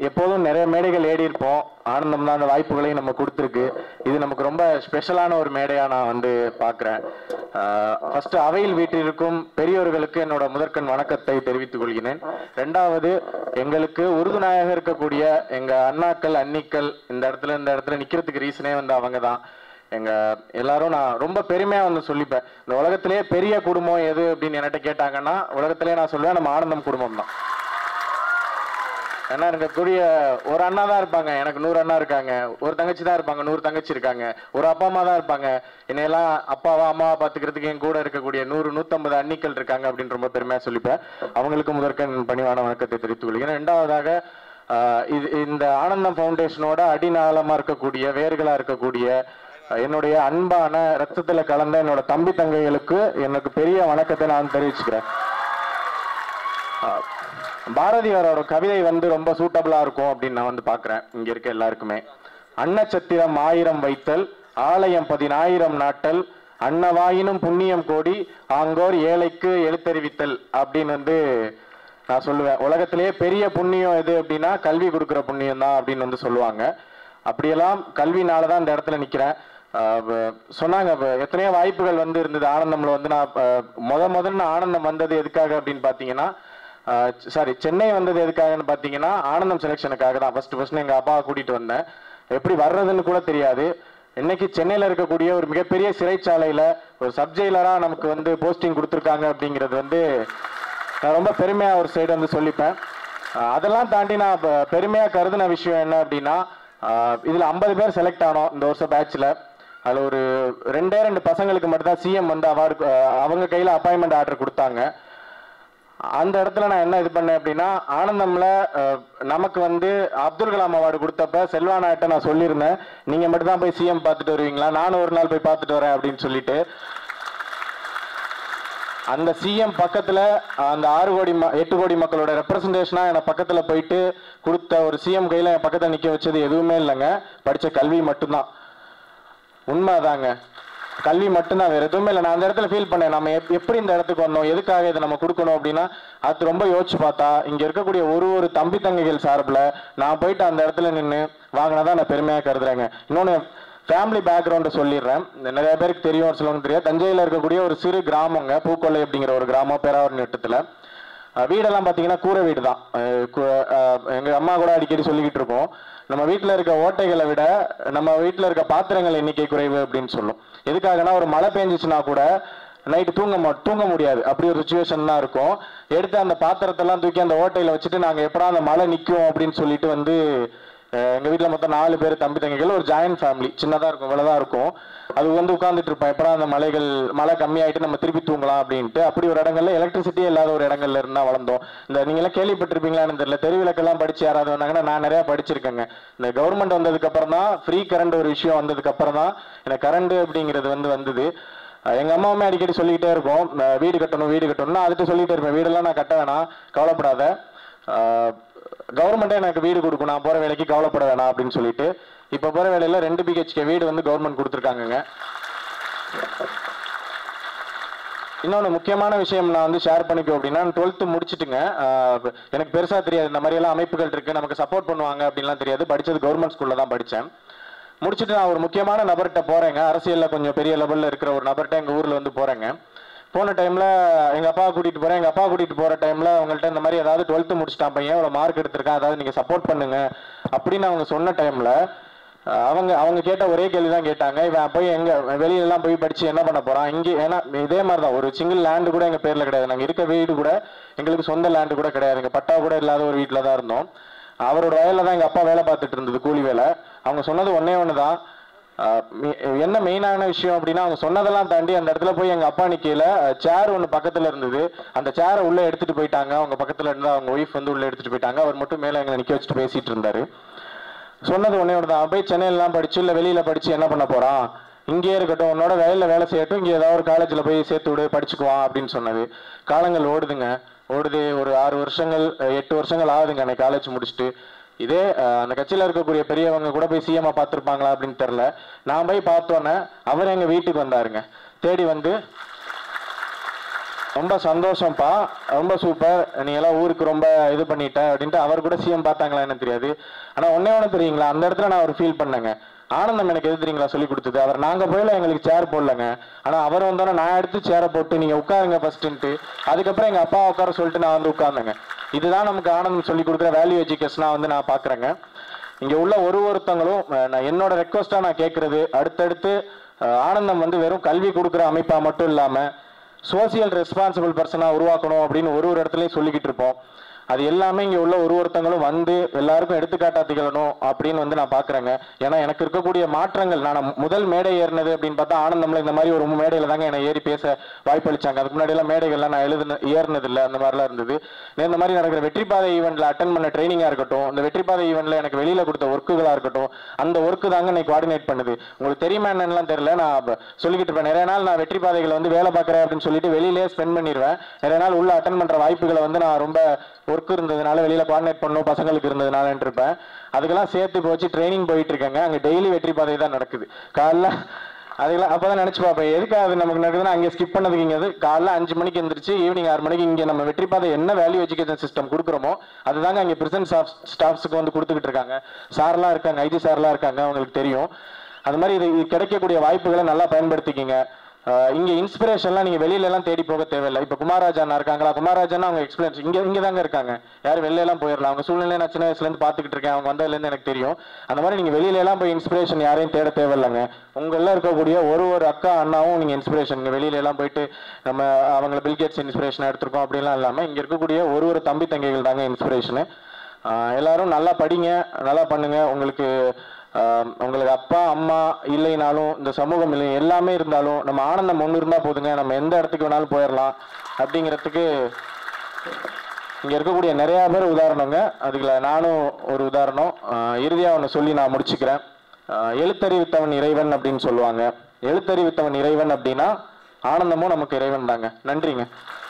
எப்போதும் நிறைய மேடைகள் ஏறி இருப்போம் ஆனந்தம் தான் அந்த வாய்ப்புகளையும் நம்ம கொடுத்துருக்கு இது நமக்கு ரொம்ப ஸ்பெஷலான ஒரு மேடையா நான் வந்து பார்க்குறேன் ஃபர்ஸ்ட் அவையில் வீட்டிற்கும் பெரியோர்களுக்கு என்னோட முதற்கண் வணக்கத்தை தெரிவித்துக் கொள்கிறேன் ரெண்டாவது எங்களுக்கு உறுதுணையாக இருக்கக்கூடிய எங்க அண்ணாக்கள் அன்னிக்கள் இந்த இடத்துல இந்த இடத்துல நிக்கிறதுக்கு ரீசனே வந்து அவங்க தான் எங்க எல்லாரும் நான் ரொம்ப பெருமையா வந்து சொல்லிப்பேன் இந்த உலகத்திலேயே பெரிய குடும்பம் எது அப்படின்னு என்கிட்ட கேட்டாங்கன்னா உலகத்திலேயே நான் சொல்லுவேன் நம்ம ஆனந்தம் குடும்பம் தான் ஏன்னா இருக்கக்கூடிய ஒரு அண்ணா தான் இருப்பாங்க எனக்கு நூறு அண்ணா இருக்காங்க ஒரு தங்கச்சி தான் இருப்பாங்க நூறு தங்கச்சி இருக்காங்க ஒரு அப்பா அம்மா தான் இருப்பாங்க என்னையெல்லாம் அப்பாவா அம்மாவா பாத்துக்கிறதுக்கு என் கூட இருக்கக்கூடிய நூறு நூத்தம்பது அன்னிகள் இருக்காங்க அப்படின்னு ரொம்ப பெருமையா சொல்லிப்பேன் அவங்களுக்கு முதற்கண் பணிவான வணக்கத்தை தெரிவித்துக் கொள்கிறேன் ரெண்டாவதாக ஆஹ் இது இந்த ஆனந்தம் ஃபவுண்டேஷனோட அடிநாளமா இருக்கக்கூடிய வேர்களா இருக்கக்கூடிய அஹ் என்னுடைய அன்பான ரத்தத்துல கலந்த என்னோட தம்பி தங்கைகளுக்கு எனக்கு பெரிய வணக்கத்தை நான் தெரிவிச்சுக்கிறேன் ஆஹ் பாரதியாரோட கவிதை வந்து ரொம்ப சூட்டபிளா இருக்கும் அப்படின்னு நான் வந்து பாக்குறேன் இங்க இருக்க எல்லாருக்குமே அன்னச்சத்திரம் ஆயிரம் வைத்தல் ஆலயம் பதினாயிரம் நாட்டல் அன்னவாயினும் புண்ணியம் கோடி ஆங்கோர் ஏழைக்கு எழுத்தறிவித்தல் அப்படின்னு வந்து நான் சொல்லுவேன் உலகத்திலேயே பெரிய புண்ணியம் எது அப்படின்னா கல்வி கொடுக்குற புண்ணியம் தான் அப்படின்னு வந்து சொல்லுவாங்க அப்படியெல்லாம் கல்வினால தான் இந்த இடத்துல நிக்கிறேன் ஆஹ் வ- சொன்னாங்க வ- எத்தனையோ வாய்ப்புகள் வந்து இருந்தது ஆனந்தம்ல வந்து நான் ஆஹ் முத முதல்ல ஆனந்தம் வந்தது எதுக்காக அப்படின்னு பாத்தீங்கன்னா சாரி சென்னை வந்தது எதுக்காகன்னு பாத்தீங்கன்னா ஆனந்தம் செலெக்ஷனுக்காக தான் ஃபர்ஸ்ட் ஃபர்ஸ்ட் எங்க அப்பாவை கூட்டிட்டு வந்தேன் எப்படி வர்றதுன்னு கூட தெரியாது இன்னைக்கு சென்னையில இருக்கக்கூடிய ஒரு மிகப்பெரிய சிறைச்சாலையில ஒரு சப் ஜெயிலரா நமக்கு வந்து போஸ்டிங் கொடுத்துருக்காங்க அப்படிங்கிறது வந்து நான் ரொம்ப பெருமையா ஒரு சைடு வந்து சொல்லிப்பேன் அஹ் அதெல்லாம் தாண்டி நான் ப- பெருமையா கருதின விஷயம் என்ன அப்படின்னா அஹ் இதுல ஐம்பது பேர் செலக்ட் ஆனோம் இந்த வருஷம் பேட்ச்ல அதுல ஒரு ரெண்டே ரெண்டு பசங்களுக்கு மட்டும்தான் சிஎம் வந்து அவார்டு அவங்க கையில அப்பாயின்மெண்ட் ஆர்டர் கொடுத்தாங்க அந்த இடத்துல நான் என்ன இது பண்ணேன் அப்படின்னா ஆனந்தம்ல அஹ், நமக்கு வந்து அப்துல் கலாம் அவார்டு கொடுத்தப்ப செல்வானாட்ட நான் சொல்லியிருந்தேன் நீங்க மட்டும் தான் போய் சிஎம் பார்த்துட்டு வருவீங்களா நானும் ஒரு நாள் போய் பார்த்துட்டு வரேன் அப்படின்னு சொல்லிட்டு அந்த சிஎம் பக்கத்துல அந்த ஆறு கோடி ம- எட்டு கோடி மக்களோட ரெப்ரசன்டேஷனா எனக்கு பக்கத்துல போயிட்டு கொடுத்த ஒரு சிஎம் கையில என் பக்கத்துல நிக்க வச்சது எதுவுமே இல்லைங்க படிச்ச கல்வி மட்டும்தான் உண்மைதாங்க கல்வி மட்டும்தான் வேற எதுவுமே இல்லை நான் அந்த இடத்துல ஃபீல் பண்ணேன் நம்ம எப்- எப்படி இந்த இடத்துக்கு வந்தோம் எதுக்காக இதை நம்ம கொடுக்கணும் அப்படின்னா அது ரொம்ப யோசிச்சு பார்த்தா இங்க இருக்கக்கூடிய ஒரு ஒரு தம்பி தங்கைகள் சார்பில் நான் போயிட்டு அந்த இடத்துல நின்று வாங்கினதான் நான் பெருமையா கருதுறேங்க இன்னொன்று ஃபேமிலி பேக்ரவுண்டை சொல்லிடுறேன் நிறைய பேருக்கு தெரியும் ஒரு சிலவங்க தெரியாது தஞ்சையில் இருக்கக்கூடிய ஒரு சிறு கிராமங்க பூக்கொல்லை அப்படிங்கிற ஒரு கிராமம் பேராவூர் நெட்டத்தில் அஹ் வீடெல்லாம் பார்த்தீங்கன்னா கூரை வீடு தான் அஹ் கு- அஹ் எங்க அம்மா கூட அடிக்கடி சொல்லிக்கிட்டு இருக்கோம் நம்ம வீட்டில் இருக்க ஓட்டைகளை விட நம்ம வீட்டில் இருக்க பாத்திரங்கள் எண்ணிக்கை குறைவு அப்படின்னு சொல்லும் எதுக்காகனா ஒரு மழை பெஞ்சிச்சுன்னா கூட நைட்டு தூங்க மா தூங்க முடியாது அப்படி ஒரு சுச்சுவேஷன் தான் இருக்கும் எடுத்து அந்த பாத்திரத்தெல்லாம் தூக்கி அந்த ஓட்டையில வச்சுட்டு நாங்கள் எப்படா அந்த மழை நிற்கும் அப்படின்னு சொல்லிட்டு வந்து அஹ் எங்க வீட்ல மொத்தம் நாலு பேர் தம்பி தங்கைகள் ஒரு ஜாயின்ட் ஃபேமிலி சின்னதா இருக்கும் இவ்வளவுதான் இருக்கும் அது வந்து உட்கார்ந்துட்டு இருப்பேன் எப்படா அந்த மலைகள் மழை கம்மியாயிட்டு நம்ம திருப்பி தூங்கலாம் அப்படின்ட்டு அப்படி ஒரு இடங்கள்ல எலக்ட்ரிசிட்டியே இல்லாத ஒரு இடங்கள்ல இருந்தா வளர்ந்தோம் இந்த நீங்க எல்லாம் கேள்விப்பட்டிருப்பீங்களான்னு தெரியல தெருவிளக்கெல்லாம் படிச்சு யாராவது வந்தாங்கன்னா நான் நிறைய படிச்சிருக்கேங்க இந்த கவர்மெண்ட் வந்ததுக்கு அப்புறம் தான் ஃப்ரீ கரண்ட் ஒரு விஷயம் வந்ததுக்கு அப்புறம் தான் எனக்கு கரண்ட் அப்படிங்கிறது வந்து வந்தது அஹ் எங்க அம்மாவுமே அடிக்கடி சொல்லிக்கிட்டே இருக்கும் அஹ் வீடு கட்டணும் வீடு கட்டணும்னு அதுக்கு சொல்லிட்டே இருப்பேன் வீடெல்லாம் நான் கட்ட வேணாம் கவலைப்படாத கவர்மெண்ட்டே எனக்கு வீடு கொடுக்கும் நான் போற வேலைக்கு கவலைப்பட வேணாம் அப்படின்னு சொல்லிட்டு இப்ப போற வேலையில ரெண்டு பிஹெச்கே வீடு வந்து கவர்மெண்ட் கொடுத்துருக்காங்கங்க இன்னொன்று முக்கியமான விஷயம் நான் வந்து ஷேர் பண்ணிக்கோ அப்படின்னா டுவெல்த்து முடிச்சிட்டுங்க ஆஹ் எனக்கு பெருசா தெரியாது இந்த மாதிரி எல்லாம் அமைப்புகள் இருக்கு நமக்கு சப்போர்ட் பண்ணுவாங்க அப்படின்லாம் தெரியாது படிச்சது கவர்மெண்ட் ஸ்கூல்ல தான் படித்தேன் முடிச்சுட்டு நான் ஒரு முக்கியமான நபர்கிட்ட போறேங்க அரசியல்ல கொஞ்சம் பெரிய லெவல்ல இருக்கிற ஒரு நபர்கிட்ட எங்க ஊர்ல வந்து போறேங்க போன டைம்ல எங்க அப்பா கூட்டிட்டு போறேன் எங்க அப்பா கூட்டிட்டு போற டைம்ல அவங்கள்ட்ட இந்த மாதிரி ஏதாவது டுவெல்த்து முடிச்சிட்டான் பையன் இவ்வளவு மார்க் எடுத்திருக்கான் அதாவது நீங்க சப்போர்ட் பண்ணுங்க அப்படின்னு அவங்க சொன்ன டைம்ல அஹ் அவங்க அவங்க கேட்ட ஒரே கேள்வி தான் கேட்டாங்க இவன் போய் எங்க வெளியில எல்லாம் போய் படிச்சு என்ன பண்ண போறான் இங்க ஏன்னா இதே மாதிரி தான் ஒரு சிங்கிள் லேண்டு கூட எங்க பேர்ல கிடையாது நாங்க இருக்க வீடு கூட எங்களுக்கு சொந்த லேண்டு கூட கிடையாது எங்க பட்டா கூட இல்லாத ஒரு வீட்டுல தான் இருந்தோம் அவரோட வயல்ல தான் எங்க அப்பா வேலை பார்த்துட்டு இருந்தது கூலி வேலை அவங்க சொன்னது ஒன்னே ஒண்ணுதான் அஹ் மெ- என்ன மெயினான விஷயம் அப்படின்னா அவங்க சொன்னதெல்லாம் தாண்டி அந்த இடத்துல போய் எங்க அப்பா நிக்கையில சேர் ஒன்று பக்கத்துல இருந்தது அந்த சேரை உள்ள எடுத்துட்டு போயிட்டாங்க அவங்க பக்கத்துல இருந்து அவங்க ஒய்ஃப் வந்து உள்ள எடுத்துட்டு போயிட்டாங்க அவர் மட்டும் மேல எங்களை நிக்க வச்சுட்டு பேசிட்டு இருந்தாரு சொன்னது ஒன்னே ஒன்று தான் போய் சென்னையிலலாம் படிச்சு இல்லை வெளியில படிச்சு என்ன பண்ண போறான் இங்கேயே இருக்கட்டும் உன்னோட வயல்ல வேலை செய்யட்டும் இங்கே ஏதாவது ஒரு காலேஜில் போய் சேர்த்து விடு படிச்சுக்குவான் அப்படின்னு சொன்னது காலங்கள் ஓடுதுங்க ஓடுது ஒரு ஆறு வருஷங்கள் அஹ், எட்டு வருஷங்கள் ஆகுதுங்க அன்னைக்கு காலேஜ் முடிச்சுட்டு இதே அஹ், அந்த கட்சியில இருக்கக்கூடிய பெரியவங்க கூட போய் சிஎம்மா பார்த்துருப்பாங்களா அப்படின்னு தெரில நான் போய் பார்த்தோன்னே அவர் எங்க வீட்டுக்கு வந்தாருங்க தேடி வந்து ரொம்ப சந்தோஷம்ப்பா ரொம்ப சூப்பர் நீ எல்லாம் ஊருக்கு ரொம்ப இது பண்ணிட்ட அப்படின்ட்டு அவர் கூட சிஎம் பார்த்தாங்களா என்ன தெரியாது ஆனா ஒன்னே ஒன்று தெரியுங்களா அந்த இடத்துல நான் ஒரு ஃபீல் பண்ணேங்க ஆனந்தம் எனக்கு எது தெரியுங்களா சொல்லி கொடுத்தது அவர் நாங்க போயில எங்களுக்கு சேர் போடலங்க ஆனா அவர் வந்தோன்னே நான் எடுத்து சேரை போட்டு நீங்க உட்காருங்க ஃபர்ஸ்ட்ன்ட்டு அதுக்கப்புறம் எங்க அப்பா உட்கார சொல்லிட்டு நான் வந்து உட்கார்ந்தேங்க இதுதான் நமக்கு ஆனந்தம் சொல்லி கொடுக்குற வேல்யூ எஜுகேஷனா வந்து நான் பாக்குறேங்க இங்க உள்ள ஒரு ஒருத்தங்களும் அஹ், நான் என்னோட ரெக்வஸ்டா நான் கேட்கறது அடுத்தடுத்து அஹ், ஆனந்தம் வந்து வெறும் கல்வி கொடுக்குற அமைப்பா மட்டும் இல்லாம சோசியல் ரெஸ்பான்சிபிள் பர்சனா உருவாக்கணும் அப்படின்னு ஒரு ஒரு இடத்துலயும் சொல்லிக்கிட்டு இருப்போம் அது எல்லாமே இங்க உள்ள ஒரு ஒருத்தங்களும் வந்து எல்லாருக்கும் எடுத்துக்காட்டா திகழணும் அப்படின்னு வந்து நான் பாக்குறேங்க ஏன்னா எனக்கு இருக்கக்கூடிய மாற்றங்கள் நான் முதல் மேடை ஏறினது அப்படின்னு பார்த்தா ஆனந்தம்ல இந்த மாதிரி ஒரு மேடையில தாங்க என்னை ஏறி பேச வாய்ப்பளிச்சாங்க அதுக்கு முன்னாடி எல்லாம் மேடைகள்லாம் நான் எழுதுன ஏறினது இல்லை அந்த மாதிரிலாம் இருந்தது இந்த மாதிரி நடக்கிற வெற்றி பாதை ஈவெண்ட்ல அட்டன் பண்ண ட்ரைனிங்கா இருக்கட்டும் இந்த வெற்றி பாதை ஈவெண்ட்ல எனக்கு வெளியில கொடுத்த ஒர்க்குகளா இருக்கட்டும் அந்த ஒர்க்கு தாங்க என்னை கோஆர்டினேட் பண்ணுது உங்களுக்கு தெரியுமா என்னன்னு தெரியல நான் அப்ப சொல்லிக்கிட்டு இருப்பேன் நிறைய நாள் நான் வெற்றி பாதைகளை வந்து வேலை பார்க்குறேன் அப்படின்னு சொல்லிட்டு வெளியிலே ஸ்பெண்ட் பண்ணிடுவேன் நிறைய நாள் உள்ள அட்டன் பண்ற வாய்ப்புகளை வந்து நான் ரொம்ப ஒர்க் இருந்ததுனால வெளியில கோஆர்டினேட் பண்ணணும் பசங்களுக்கு இருந்ததுனால இருப்பேன் அதுக்கெல்லாம் சேர்த்து இப்போ வச்சு ட்ரைனிங் போயிட்டு இருக்கேங்க அங்க டெய்லி வெற்றி பாதை தான் நடக்குது காலைல அதுக்கெல்லாம் அப்பதான் நினைச்சு பார்ப்பேன் எதுக்காக அது நமக்கு நடக்குதுன்னா அங்கே ஸ்கிப் பண்ணதுக்கு இங்க அது காலைல அஞ்சு மணிக்கு எந்திரிச்சு ஈவினிங் ஆறு மணிக்கு இங்க நம்ம வெற்றி பாதை என்ன வேல்யூ எஜுகேஷன் சிஸ்டம் கொடுக்குறோமோ அதுதாங்க அங்கே பிரசன்ட் ஸ்டாஃப்ஸுக்கு வந்து கொடுத்துக்கிட்டு இருக்காங்க சார்லாம் இருக்காங்க ஐடி சார்லாம் இருக்காங்க அவங்களுக்கு தெரியும் அது மாதிரி இது இது கிடைக்கக்கூடிய வாய்ப்புகளை நல்லா பயன்படுத்திக்கிங்க ஆஹ் இங்க இன்ஸ்பிரேஷன்லாம் நீங்க வெளியில எல்லாம் தேடி போக தேவையில்லை இப்ப குமாராஜா அண்ணா இருக்காங்களா குமாராஜான்னா அவங்க எக்ஸ்பீரியன்ஸ் இங்க இங்க தாங்க இருக்காங்க யாரும் வெளியில எல்லாம் போயிடலாம் அவங்க சூழ்நிலை நான் சின்ன வயசுல இருந்து பாத்துக்கிட்டு இருக்கேன் அவங்க வந்ததுல இருந்து எனக்கு தெரியும் அந்த மாதிரி நீங்க வெளியில எல்லாம் போய் இன்ஸ்பிரேஷன் யாரையும் தேட தேவையில்லைங்க உங்கள இருக்கக்கூடிய ஒரு ஒரு அக்கா அண்ணாவும் நீங்க இன்ஸ்பிரேஷன் இங்க வெளியில எல்லாம் போயிட்டு நம்ம அவங்கள பில்கேட்ஸ் இன்ஸ்பிரேஷன் எடுத்திருக்கோம் அப்படிலாம் இல்லாம இங்க இருக்கக்கூடிய ஒரு ஒரு தம்பி தங்கைகள் தாங்க இன்ஸ்பிரேஷனு எல்லாரும் நல்லா படிங்க நல்லா பண்ணுங்க உங்களுக்கு ஆஹ் உங்களுக்கு அப்பா அம்மா இல்லைனாலும் இந்த சமூகம் இல்லை எல்லாமே இருந்தாலும் நம்ம ஆனந்தம் ஒன்று இருந்தால் போதுங்க நம்ம எந்த இடத்துக்கு வேணாலும் போயிடலாம் அப்படிங்கிறதுக்கு இங்கே இருக்கக்கூடிய நிறையா பேர் உதாரணங்க அதுல நானும் ஒரு உதாரணம் இறுதியாக ஒன்று சொல்லி நான் முடிச்சுக்கிறேன் ஆஹ் எழுத்தறிவித்தவன் இறைவன் அப்படின்னு சொல்லுவாங்க எழுத்தறிவித்தவன் இறைவன் அப்படின்னா ஆனந்தமும் நமக்கு இறைவன் தாங்க நன்றிங்க